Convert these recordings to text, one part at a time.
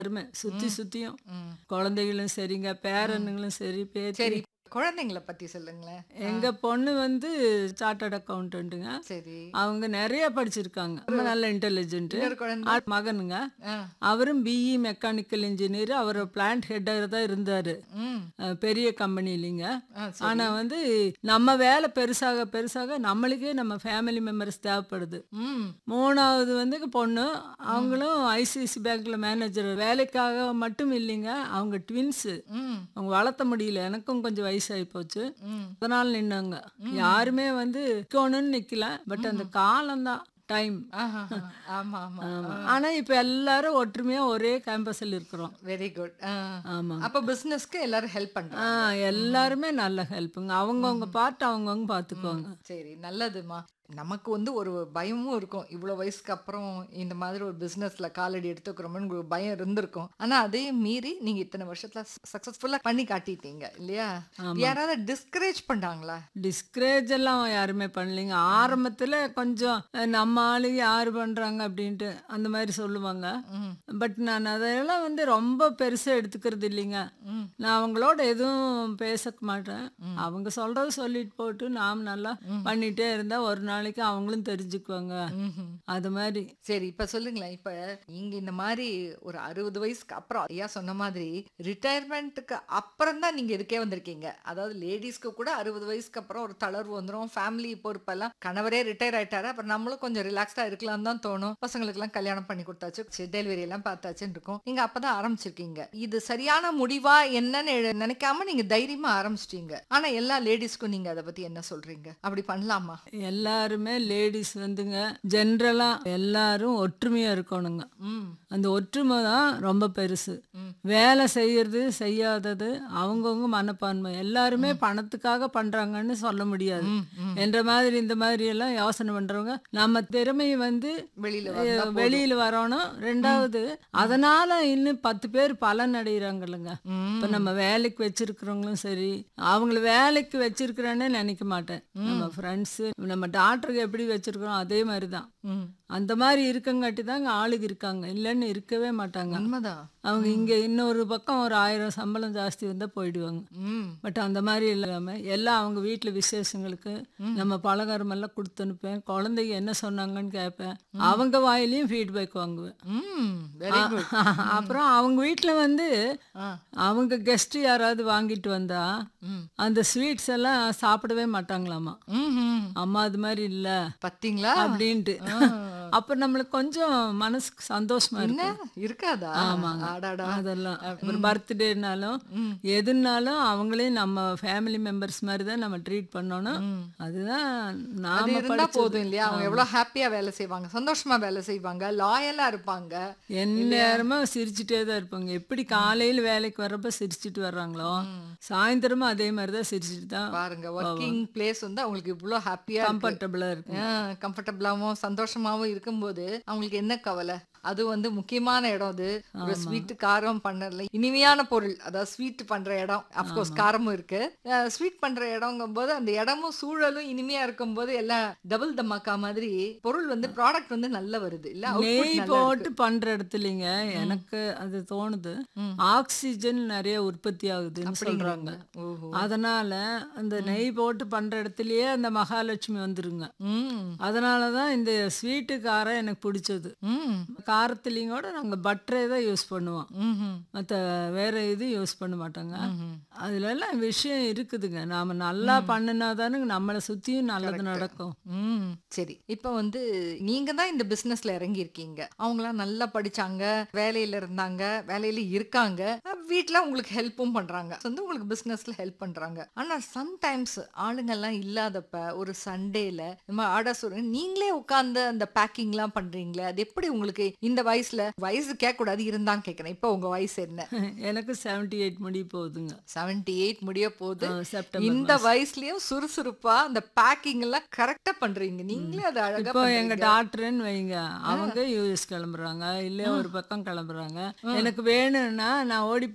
எல்லாருமே சுத்தி சுத்தியும் குழந்தைகளும் சரிங்க பேரனுங்களும் சரி பேத்தி சரி குழந்தைங்களை பத்தி சொல்லுங்களேன் எங்க பொண்ணு வந்து சார்ட்டர்ட் அக்கௌண்டன்ட்டுங்க சரி அவங்க நிறைய படிச்சிருக்காங்க ரொம்ப நல்ல இன்டெலிஜென்ட் இன்னொரு குழந்தை மகனுங்க ஆ. அவரும் பிஇ மெக்கானிக்கல் இன்ஜினியர் அவர் பிளான்ட் ஹெட்டாக தான் இருந்தாரு ம் அஹ் பெரிய கம்பெனிலிங்க ஆ, சரி. ஆனா வந்து நம்ம வேலை பெருசாக பெருசாக நம்மளுக்கே நம்ம ஃபேமிலி மெம்பர்ஸ் தேவைப்படுது ம் மூணாவது வந்து பொண்ணு அவங்களும் ஐசிஐசி பேங்க்ல மேனேஜர் வேலைக்காக மட்டும் இல்லைங்க அவங்க ட்வின்ஸு ம் அவங்க வளர்த்த முடியல எனக்கும் கொஞ்சம் வயசாகி போச்சு ம் அதனால நின்னாங்க யாருமே வந்து நிக்கணும்னு நிக்கல பட் அந்த காலம்தான் டைம் ஆஹா, ஆமா ஆமா ஆனா இப்ப எல்லாரும் ஒற்றுமையா ஒரே கேம்பஸ்ல இருக்கிறோம் வெரி குட் ஆமா அப்ப பிசினஸ்க்கு எல்லாரும் ஹெல்ப் ஆ பண்றாங்க எல்லாருமே நல்ல ஹெல்ப்புங்க அவங்கவுங்க பார்த்து அவங்கவுங்க பார்த்துக்குவாங்க சரி நல்லதுமா நமக்கு வந்து ஒரு பயமும் இருக்கும் இவ்வளோ வயசுக்கு அப்புறம் இந்த மாதிரி ஒரு பிஸ்னஸ்ல காலடி எடுத்துக்கிறோம்னு ஒரு பயம் இருந்திருக்கும் ஆனா அதையும் மீறி நீங்க இத்தனை வருஷத்துல சக்சஸ்ஃபுல்லா பண்ணி காட்டிட்டீங்க இல்லையா யாராவது டிஸ்கரேஜ் பண்ணாங்களா டிஸ்கரேஜ் எல்லாம் யாருமே பண்ணலைங்க ஆரம்பத்துல கொஞ்சம் அஹ், நம்ம ஆளு யாரு பண்றாங்க அப்படின்ட்டு அந்த மாதிரி சொல்லுவாங்க ம் பட் நான் அதெல்லாம் வந்து ரொம்ப பெருசா எடுத்துக்கிறது இல்லைங்க ம் நான் அவங்களோட எதுவும் பேச மாட்டேன் அவங்க சொல்றது சொல்லிட்டு போட்டு நாம் நல்லா பண்ணிட்டே இருந்தா ஒரு நாளைக்கு அவங்களும் தெரிஞ்சுக்குவாங்க ம்ஹும். அது மாதிரி சரி இப்ப சொல்லுங்களேன் இப்ப நீங்க இந்த மாதிரி ஒரு அறுபது வயசுக்கு அப்புறம் ஐயா சொன்ன மாதிரி ரிட்டையர்மெண்ட்டுக்கு அப்புறம் தான் நீங்க இதுக்கே வந்திருக்கீங்க அதாவது லேடிஸ்க்கு கூட அறுபது வயசுக்கு அப்புறம் ஒரு தளர்வு வந்துடும் ஃபேமிலி பொறுப்பெல்லாம் கணவரே ரிட்டையர் ஆயிட்டாரு அப்புறம் நம்மளும் கொஞ்சம் ரிலாக்ஸ்டா இருக்கலாம் தான் தோணும் பசங்களுக்கு எல்லாம் கல்யாணம் பண்ணி கொடுத்தாச்சு டெலிவரி எல்லாம் பார்த்தாச்சுன்னு இருக்கும் நீங்க அப்பதான் ஆரம்பிச்சிருக்கீங்க இது சரியான முடிவா என்னன்னு எ- நினைக்காம நீங்க தைரியமா ஆரம்பிச்சிட்டீங்க ஆனா எல்லா லேடிஸ்க்கும் நீங்க அதை பத்தி என்ன சொல்றீங்க அப்படி பண்ணலாமா எல்லாருமே லேடிஸ் வந்துங்க ஜென்ரலா எல்லாரும் ஒற்றுமையா இருக்கணுங்க ம் அந்த ஒற்றுமை தான் ரொம்ப பெருசு ம். வேலை செய்யறது செய்யாதது அவங்கவுங்க மனப்பான்மை எல்லாருமே பணத்துக்காக பண்றாங்கன்னு சொல்ல முடியாது ம் ம் என்ற மாதிரி இந்த மாதிரி எல்லாம் யோசனை பண்றவங்க நம்ம திறமையை வந்து வெளியில அஹ், வந்தா போதும். வெளியில வரணும் ரெண்டாவது அதனால இன்னும் பத்து பேர் பலன் அடைகிறாங்கல்லங்க ம். இப்ப நம்ம வேலைக்கு வச்சிருக்கிறவங்களும் சரி அவங்கள வேலைக்கு வச்சிருக்கிறேன்னு நினைக்க மாட்டேன் நம்ம ஃப்ரெண்ட்ஸு நம்ம டாக்டருக்கு எப்படி வச்சிருக்கிறோம் அதே மாதிரி தான் ம் அந்த மாதிரி இருக்கங்காட்டி தாங்க ஆளுங்க இருக்காங்க இல்லைன்னு இருக்கவே மாட்டாங்க உண்மைதான் அவங்க இங்க இன்னொரு பக்கம் ஒரு ஆயிரம் சம்பளம் ஜாஸ்தி வந்தா போயிடுவாங்க ம் பட் அந்த மாதிரி இல்லாம எல்லாம் அவங்க வீட்டில் விசேஷங்களுக்கு நம்ம பலகாரம் எல்லாம் கொடுத்து அனுப்பேன் குழந்தைங்க என்ன சொன்னாங்கன்னு கேட்பேன் அவங்க வாயிலையும் ஃபீட்பேக் வாங்குவேன் ம் வெரி குட் அப்புறம் அவங்க வீட்டில் வந்து ஆ அவங்க கெஸ்ட் யாராவது வாங்கிட்டு வந்தா ம் அந்த ஸ்வீட்ஸ் எல்லாம் சாப்பிடவே மாட்டாங்களாமா ம் ம் அம்மா அது மாதிரி இல்ல பாத்தீங்களா அப்படின்ட்டு ஆ. அப்ப நம்மளுக்கு கொஞ்சம் மனசுக்கு சந்தோஷமா என்ன இருக்கும் இருக்காதா ஆமாங்க. ஆடாடா அதெல்லாம் ஒரு பர்த்டேனாலும் எதுனாலும் அவங்களையும் நம்ம ஃபேமிலி மெம்பர்ஸ் மாதிரி தான் நம்ம ட்ரீட் பண்ணணும் அதுதான் அது நாம இருந்தா படிச்சது. போதும் இல்லையா அவங்க எவ்வளவு ஹாப்பியா வேலை செய்வாங்க சந்தோஷமா வேலை செய்வாங்க லாயலா இருப்பாங்க எந்நேரமும் சிரிச்சுட்டே தான் இருப்பாங்க எப்படி காலையில வேலைக்கு வர்றப்ப சிரிச்சுட்டு வர்றாங்களோ சாயந்தரமும் அதே மாதிரி தான் சிரிச்சுட்டு தான் பாருங்க ஒர்க்கிங் பிளேஸ் வந்து அவங்களுக்கு இவ்வளவு ஹாப்பியா கம்ஃபர்டபுளா இருக்கு கம்ஃபர்டபுளாவும் சந்தோஷமாவும் இருக்கும்போது அவங்களுக்கு என்ன கவலை அது வந்து முக்கியமான இடம் அது ஒரு ஸ்வீட் காரம் பண்ணல இனிமையான பொருள் அதாவது ஸ்வீட் பண்ற இடம் அப்கோர்ஸ் காரமும் இருக்கு ஸ்வீட் பண்ற இடங்கும் போது அந்த இடமும் சூழலும் இனிமையா இருக்கும் போது எல்லாம் டபுள் தமாக்கா மாதிரி பொருள் வந்து ப்ராடக்ட் வந்து நல்ல வருது இல்ல output நெய் நல்லா போட்டு இருக்கு. பண்ற இடத்துலங்க எனக்கு அது தோணுது ம். ஆக்சிஜன் நிறைய உற்பத்தி ஆகுதுன்னு சொல்றாங்க ஓஹோ அதனால அந்த நெய் போட்டு பண்ற இடத்துலயே அந்த மகாலட்சுமி வந்துருங்க ம் அதனால தான் இந்த ஸ்வீட்டு காரம் எனக்கு பிடிச்சது ம் காரத்துலேயும் கூட நாங்கள் பட்டரே தான் யூஸ் பண்ணுவோம் ம்ஹும். மற்ற வேற இது யூஸ் பண்ண மாட்டாங்க ம்ஹும். அதுல எல்லாம் விஷயம் இருக்குதுங்க நாம நல்லா பண்ணுனா தானுங்க நம்மளை சுத்தியும் நல்லது நடக்கும் ம் சரி இப்போ வந்து நீங்க தான் இந்த பிசினஸ்ல இறங்கி இருக்கீங்க அவங்களாம் நல்லா படிச்சாங்க வேலையில இருந்தாங்க வேலையில இருக்காங்க அஹ் வீட்ல உங்களுக்கு ஹெல்ப்பும் பண்றாங்க வந்து உங்களுக்கு பிசினஸ்ல ஹெல்ப் பண்றாங்க ஆனா சம்டைம்ஸ் ஆளுங்கெல்லாம் இல்லாதப்ப ஒரு சண்டேல நம்ம ஆர்டர் சொல்றேன் நீங்களே உட்கார்ந்து அந்த பேக்கிங்லாம் பண்றீங்களே அது எப்படி உங்களுக்கு இந்த வயசுல வயசு கேட்க கூடாது இருந்தாங்க கேட்கறேன் இப்போ உங்க வயசு என்ன எனக்கு செவன்டி எயிட் முடி போகுதுங்க செவன்டி எயிட் முடிய போகுது ஆ, செப்டம்பர் இந்த வயசுலயும் சுறுசுறுப்பா அந்த பேக்கிங் எல்லாம் கரெக்டா பண்றீங்க நீங்களே அதை அழகா இப்போ எங்க பண்றீங்க. டாக்டர்னு வைங்க அவங்க யூஎஸ் கிளம்புறாங்க இல்ல ஒரு பக்கம் கிளம்புறாங்க எனக்கு வேணும்னா நான் ஓடி போய்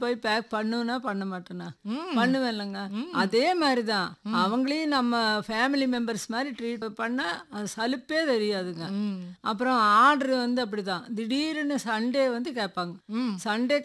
போய் பேக் பண்ணுவேனா பண்ண மாட்டேனா பண்ணுவேன் இல்லைங்க அதே மாதிரி தான் அவங்களையும் நம்ம ஃபேமிலி மெம்பர்ஸ் மாதிரி ட்ரீட் பண்ணா அது சலுப்பே தெரியாதுங்க ம் அப்புறம் ஆர்டர் வந்து அப்படிதான் திடீர்னு சண்டே வந்து கேட்பாங்க சண்டே